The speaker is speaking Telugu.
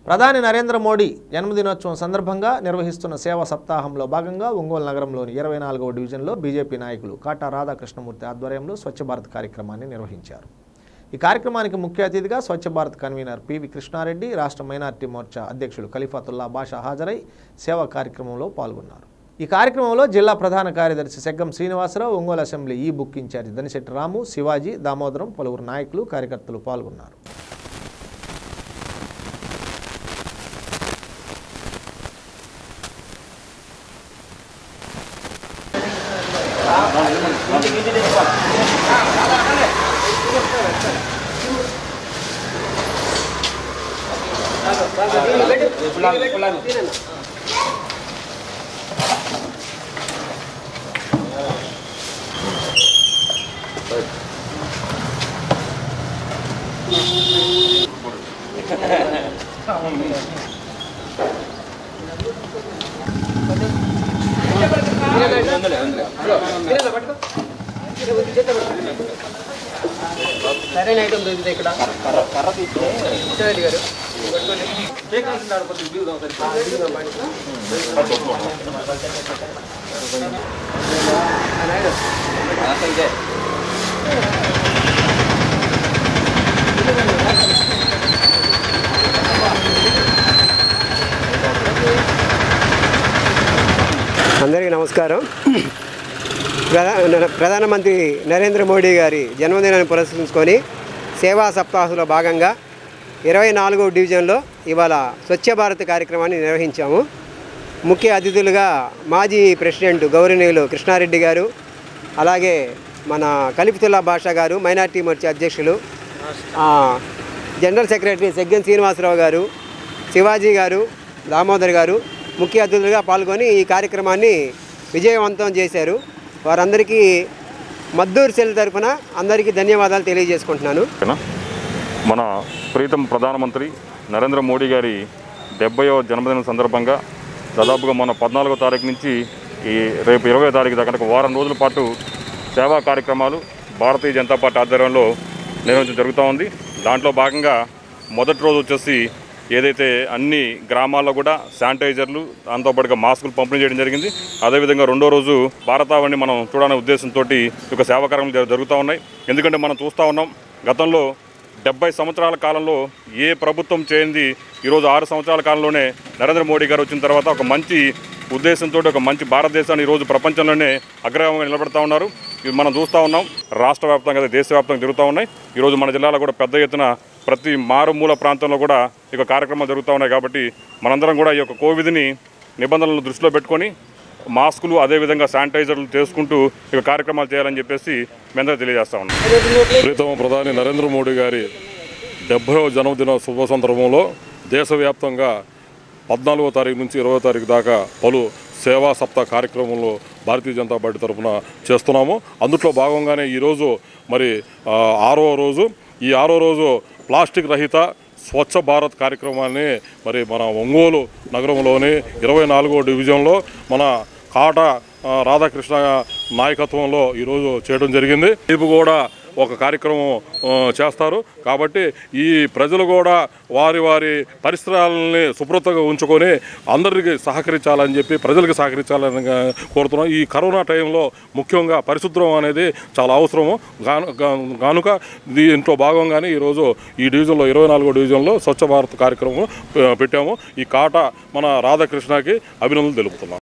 ప్రధాని నరేంద్ర మోడీ జన్మదినోత్సవం సందర్భంగా నిర్వహిస్తున్న సేవా సప్తాహంలో భాగంగా ఒంగోలు నగరంలోని ఇరవై నాలుగవ డివిజన్లో బీజేపీ నాయకులు కాటా రాధాకృష్ణమూర్తి ఆధ్వర్యంలో స్వచ్ఛ భారత్ కార్యక్రమాన్ని నిర్వహించారు ఈ కార్యక్రమానికి ముఖ్య అతిథిగా స్వచ్ఛ భారత్ కన్వీనర్ పివి కృష్ణారెడ్డి రాష్ట్ర మైనార్టీ మోర్చా అధ్యక్షులు ఖలీఫాతుల్లా బాషా హాజరై సేవా కార్యక్రమంలో పాల్గొన్నారు ఈ కార్యక్రమంలో జిల్లా ప్రధాన కార్యదర్శి సెగ్గం శ్రీనివాసరావు ఒంగోలు అసెంబ్లీ ఈ బుక్ ఇన్ఛార్జి దనిశెట్టి రాము శివాజీ దామోదరం పలువురు నాయకులు కార్యకర్తలు పాల్గొన్నారు సరైన ఐటమ్ దొరికింది ఇక్కడ కృష్ణారెడ్డి గారు అందరికీ నమస్కారం ప్రధా ప్రధానమంత్రి నరేంద్ర మోడీ గారి జన్మదినాన్ని పురస్కరించుకొని సేవా సప్తాహంలో భాగంగా ఇరవై నాలుగో డివిజన్లో ఇవాళ స్వచ్ఛ భారత్ కార్యక్రమాన్ని నిర్వహించాము ముఖ్య అతిథులుగా మాజీ ప్రెసిడెంట్ గౌరవనీయులు కృష్ణారెడ్డి గారు అలాగే మన కలిఫితుల్లా బాషా గారు మైనార్టీ మోర్చా అధ్యక్షులు ఆ, జనరల్ సెక్రటరీ సెగ్గన్ శ్రీనివాసరావు గారు శివాజీ గారు దామోదర్ గారు ముఖ్య అతిథులుగా పాల్గొని ఈ కార్యక్రమాన్ని విజయవంతం చేశారు వారందరికీ మద్దూరు సెల్ తరఫున అందరికీ ధన్యవాదాలు తెలియజేసుకుంటున్నాను ఓకేనా మన ప్రీతం ప్రధానమంత్రి నరేంద్ర మోడీ గారి డెబ్బయో జన్మదినం సందర్భంగా దాదాపుగా మన పద్నాలుగో తారీఖు నుంచి ఈ రేపు ఇరవై తారీఖు దాకా ఒక వారం రోజుల పాటు సేవా కార్యక్రమాలు భారతీయ జనతా పార్టీ ఆధ్వర్యంలో నిర్వహించడం జరుగుతూ ఉంది దాంట్లో భాగంగా మొదటి రోజు వచ్చేసి ఏదైతే అన్ని గ్రామాల్లో కూడా శానిటైజర్లు దాంతోపాటుగా మాస్కులు పంపిణీ చేయడం జరిగింది అదేవిధంగా రెండో రోజు భారతావని మనం చూడాలనే ఉద్దేశంతో ఈ యొక్క సేవా కార్యక్రమాలు జరుగుతూ ఉన్నాయి ఎందుకంటే మనం చూస్తూ ఉన్నాం గతంలో డెబ్బై సంవత్సరాల కాలంలో ఏ ప్రభుత్వం చేయింది ఈరోజు ఆరు సంవత్సరాల కాలంలోనే నరేంద్ర మోడీ గారు వచ్చిన తర్వాత ఒక మంచి ఉద్దేశంతో ఒక మంచి భారతదేశాన్ని ఈరోజు ప్రపంచంలోనే అగ్రగామంగా నిలబెడతా ఉన్నారు ఇది మనం చూస్తూ ఉన్నాం రాష్ట్ర వ్యాప్తంగా అదే దేశవ్యాప్తంగా జరుగుతూ ఉన్నాయి ఈరోజు మన జిల్లాలో కూడా పెద్ద ఎత్తున ప్రతి మారుమూల ప్రాంతంలో కూడా ఈ యొక్క కార్యక్రమాలు జరుగుతూ ఉన్నాయి కాబట్టి మనందరం కూడా ఈ యొక్క కోవిడ్ని నిబంధనలను దృష్టిలో పెట్టుకొని మాస్కులు అదేవిధంగా శానిటైజర్లు చేసుకుంటూ ఇక కార్యక్రమాలు చేయాలని చెప్పేసి మేము తెలియజేస్తా ఉన్నాం ప్రీతమ ప్రధాని నరేంద్ర మోడీ గారి డెబ్బైవ జన్మదిన శుభ సందర్భంలో దేశవ్యాప్తంగా పద్నాలుగో తారీఖు నుంచి ఇరవై తారీఖు దాకా పలు సేవా సప్తాహ కార్యక్రమంలో భారతీయ జనతా పార్టీ తరఫున చేస్తున్నాము అందుట్లో భాగంగానే ఈరోజు మరి ఆ, ఆరో రోజు ఈ ఆరో రోజు ప్లాస్టిక్ రహిత స్వచ్ఛ భారత్ కార్యక్రమాన్ని మరి మన ఒంగోలు నగరంలోని ఇరవై నాలుగో డివిజన్లో మన కాట ఆ, రాధాకృష్ణ నాయకత్వంలో ఈరోజు చేయడం జరిగింది రేపు కూడా ఒక కార్యక్రమం ఆ, చేస్తారు కాబట్టి ఈ ప్రజలు కూడా వారి వారి పరిసరాలని శుభ్రతగా ఉంచుకొని అందరికీ సహకరించాలని చెప్పి ప్రజలకు సహకరించాలని గా- కోరుతున్నాం ఈ కరోనా టైంలో ముఖ్యంగా పరిశుభ్రం అనేది చాలా అవసరము గాను గా- గానుక దీంట్లో భాగంగానే ఈరోజు ఈ డివిజన్లో ఇరవై నాలుగో డివిజన్లో స్వచ్ఛ భారత్ కార్యక్రమం ఆ, పెట్టాము ఈ కాట మన రాధాకృష్ణకి అభినందనలు తెలుపుతున్నాం